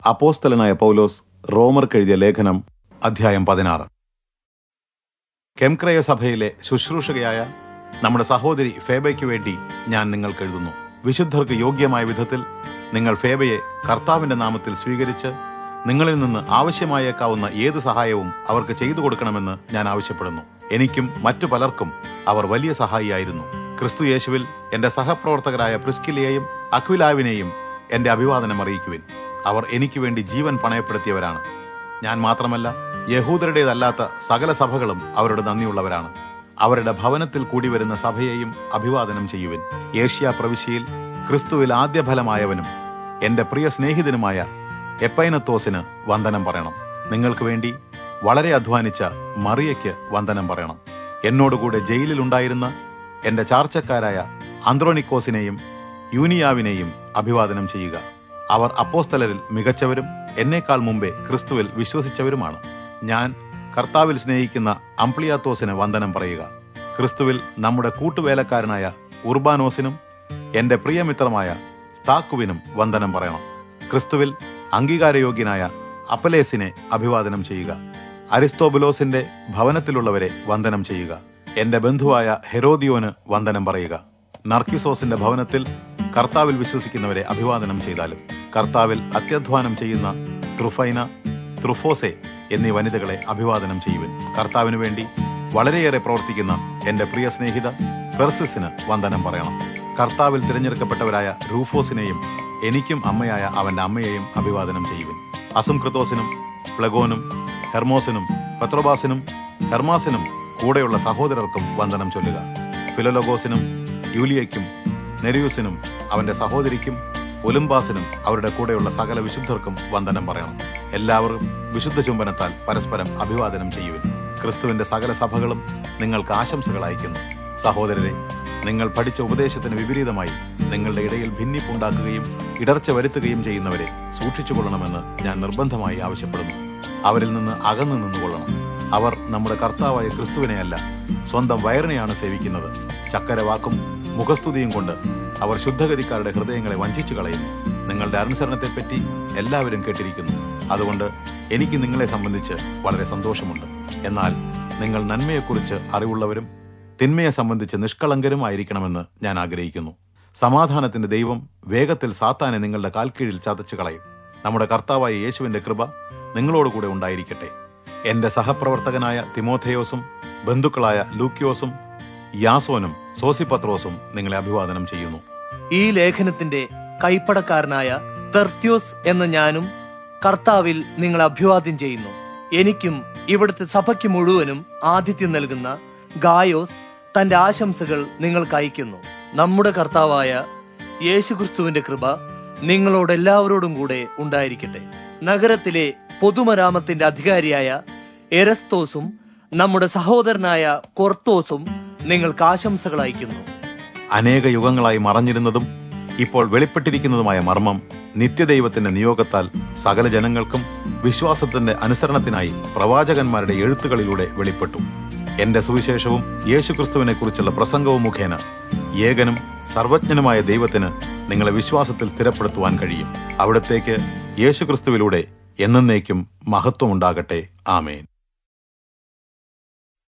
അപ്പോസ്തലനായ പൗലോസ് റോമർക്കെഴുതിയ ലേഖനം അധ്യായം പതിനാറ് കെംക്രയ സഭയിലെ ശുശ്രൂഷകയായ നമ്മുടെ സഹോദരി ഫേബയ്ക്ക് വേണ്ടി ഞാൻ നിങ്ങൾക്ക് എഴുതുന്നു വിശുദ്ധർക്ക് യോഗ്യമായ വിധത്തിൽ നിങ്ങൾ ഫേബയെ കർത്താവിന്റെ നാമത്തിൽ സ്വീകരിച്ച് നിങ്ങളിൽ നിന്ന് ആവശ്യമായേക്കാവുന്ന ഏത് സഹായവും അവർക്ക് ചെയ്തു കൊടുക്കണമെന്ന് ഞാൻ ആവശ്യപ്പെടുന്നു എനിക്കും മറ്റു പലർക്കും അവർ വലിയ സഹായിയായിരുന്നു ക്രിസ്തു യേശുവിൽ എന്റെ സഹപ്രവർത്തകരായ പ്രിസ്കിലിയെയും അക്വിലാവിനെയും എന്റെ അഭിവാദനം അറിയിക്കുവിൻ അവർ എനിക്ക് വേണ്ടി ജീവൻ പണയപ്പെടുത്തിയവരാണ് ഞാൻ മാത്രമല്ല യഹൂദരുടേതല്ലാത്ത സകല സഭകളും അവരുടെ നന്ദിയുള്ളവരാണ് അവരുടെ ഭവനത്തിൽ കൂടി വരുന്ന സഭയെയും അഭിവാദനം ചെയ്യുവിൻ ഏഷ്യ പ്രവിശ്യയിൽ ക്രിസ്തുവിൽ ആദ്യഫലമായവനും എന്റെ പ്രിയ സ്നേഹിതനുമായ എപ്പൈനത്തോസിന് വന്ദനം പറയണം നിങ്ങൾക്ക് വേണ്ടി വളരെ അധ്വാനിച്ച മറിയയ്ക്ക് വന്ദനം പറയണം എന്നോടുകൂടെ ജയിലിലുണ്ടായിരുന്ന എന്റെ ചാർച്ചക്കാരായ അന്ത്രോണിക്കോസിനെയും യൂനിയാവിനെയും അഭിവാദനം ചെയ്യുക അവർ അപ്പോസ്തലരിൽ മികച്ചവരും എന്നേക്കാൾ മുമ്പേ ക്രിസ്തുവിൽ വിശ്വസിച്ചവരുമാണ് ഞാൻ കർത്താവിൽ സ്നേഹിക്കുന്ന അംപ്ലിയാത്തോസിന് വന്ദനം പറയുക ക്രിസ്തുവിൽ നമ്മുടെ കൂട്ടുവേലക്കാരനായ ഉർബാനോസിനും എന്റെ പ്രിയമിത്രമായ സ്താക്കുവിനും വന്ദനം പറയണം ക്രിസ്തുവിൽ അംഗീകാരയോഗ്യനായ അപ്പലേസിനെ അഭിവാദനം ചെയ്യുക അരിസ്തോബുലോസിന്റെ ഭവനത്തിലുള്ളവരെ വന്ദനം ചെയ്യുക എന്റെ ബന്ധുവായ ഹെരോദിയോന് വന്ദനം പറയുക നർക്കിസോസിന്റെ ഭവനത്തിൽ കർത്താവിൽ വിശ്വസിക്കുന്നവരെ അഭിവാദനം ചെയ്താലും കർത്താവിൽ അത്യധ്വാനം ചെയ്യുന്ന ട്രുഫൈന ത്രുഫോസെ എന്നീ വനിതകളെ അഭിവാദനം ചെയ്യുവൻ കർത്താവിനു വേണ്ടി വളരെയേറെ പ്രവർത്തിക്കുന്ന എന്റെ പ്രിയ സ്നേഹിത പെർസിസിന് വന്ദനം പറയണം കർത്താവിൽ തിരഞ്ഞെടുക്കപ്പെട്ടവരായ റൂഫോസിനെയും എനിക്കും അമ്മയായ അവന്റെ അമ്മയെയും അഭിവാദനം ചെയ്യുവൻ അസുംക്രിത്തോസിനും പ്ലഗോനും ഹെർമോസിനും പത്രോബാസിനും ഹെർമാസിനും കൂടെയുള്ള സഹോദരർക്കും വന്ദനം ചൊല്ലുക ഫിലലോഗോസിനും യൂലിയയ്ക്കും നെരിയൂസിനും അവന്റെ സഹോദരിക്കും ഒലുംബാസിനും അവരുടെ കൂടെയുള്ള സകല വിശുദ്ധർക്കും വന്ദനം പറയണം എല്ലാവരും വിശുദ്ധ ചുംബനത്താൽ പരസ്പരം അഭിവാദനം ചെയ്യുവിൻ ക്രിസ്തുവിന്റെ സകല സഭകളും നിങ്ങൾക്ക് ആശംസകൾ അയക്കുന്നു സഹോദരരെ നിങ്ങൾ പഠിച്ച ഉപദേശത്തിന് വിപരീതമായി നിങ്ങളുടെ ഇടയിൽ ഭിന്നിപ്പുണ്ടാക്കുകയും ഇടർച്ച വരുത്തുകയും ചെയ്യുന്നവരെ സൂക്ഷിച്ചുകൊള്ളണമെന്ന് ഞാൻ നിർബന്ധമായി ആവശ്യപ്പെടുന്നു അവരിൽ നിന്ന് അകന്നു നിന്നുകൊള്ളണം അവർ നമ്മുടെ കർത്താവായ ക്രിസ്തുവിനെയല്ല സ്വന്തം വയറിനെയാണ് സേവിക്കുന്നത് ചക്കര വാക്കും മുഖസ്തുതിയും കൊണ്ട് അവർ ശുദ്ധഗതിക്കാരുടെ ഹൃദയങ്ങളെ വഞ്ചിച്ചു കളയുന്നു നിങ്ങളുടെ അനുസരണത്തെപ്പറ്റി എല്ലാവരും കേട്ടിരിക്കുന്നു അതുകൊണ്ട് എനിക്ക് നിങ്ങളെ സംബന്ധിച്ച് വളരെ സന്തോഷമുണ്ട് എന്നാൽ നിങ്ങൾ നന്മയെക്കുറിച്ച് അറിവുള്ളവരും തിന്മയെ സംബന്ധിച്ച് നിഷ്കളങ്കരും ആയിരിക്കണമെന്ന് ഞാൻ ആഗ്രഹിക്കുന്നു സമാധാനത്തിന്റെ ദൈവം വേഗത്തിൽ സാത്താനെ നിങ്ങളുടെ കാൽക്കീഴിൽ ചതച്ചു കളയും നമ്മുടെ കർത്താവായ യേശുവിന്റെ കൃപ നിങ്ങളോടുകൂടെ ഉണ്ടായിരിക്കട്ടെ എന്റെ സഹപ്രവർത്തകനായ തിമോഥയോസും ബന്ധുക്കളായ ലൂക്യോസും യാസോനും സോസിപത്രോസും നിങ്ങളെ അഭിവാദനം ചെയ്യുന്നു ഈ ലേഖനത്തിന്റെ കൈപ്പടക്കാരനായ തെർത്യോസ് എന്ന ഞാനും കർത്താവിൽ നിങ്ങളെ അഭിവാദ്യം ചെയ്യുന്നു എനിക്കും ഇവിടുത്തെ സഭയ്ക്ക് മുഴുവനും ആതിഥ്യം നൽകുന്ന ഗായോസ് തന്റെ ആശംസകൾ നിങ്ങൾക്ക് അയക്കുന്നു നമ്മുടെ കർത്താവായ യേശുക്രിസ്തുവിന്റെ കൃപ നിങ്ങളോടെല്ലാവരോടും കൂടെ ഉണ്ടായിരിക്കട്ടെ നഗരത്തിലെ പൊതുമരാമത്തിന്റെ അധികാരിയായ എരസ്തോസും നമ്മുടെ സഹോദരനായ കൊർത്തോസും നിങ്ങൾക്ക് ആശംസകൾ അയക്കുന്നു അനേക യുഗങ്ങളായി മറഞ്ഞിരുന്നതും ഇപ്പോൾ വെളിപ്പെട്ടിരിക്കുന്നതുമായ മർമ്മം നിത്യദൈവത്തിന്റെ നിയോഗത്താൽ സകല ജനങ്ങൾക്കും വിശ്വാസത്തിന്റെ അനുസരണത്തിനായി പ്രവാചകന്മാരുടെ എഴുത്തുകളിലൂടെ വെളിപ്പെട്ടു എന്റെ സുവിശേഷവും യേശുക്രിസ്തുവിനെ കുറിച്ചുള്ള പ്രസംഗവും മുഖേന ഏകനും സർവജ്ഞനുമായ ദൈവത്തിന് നിങ്ങളെ വിശ്വാസത്തിൽ സ്ഥിരപ്പെടുത്തുവാൻ കഴിയും അവിടത്തേക്ക് യേശുക്രിസ്തുവിലൂടെ എന്നേക്കും മഹത്വമുണ്ടാകട്ടെ ആമേൻ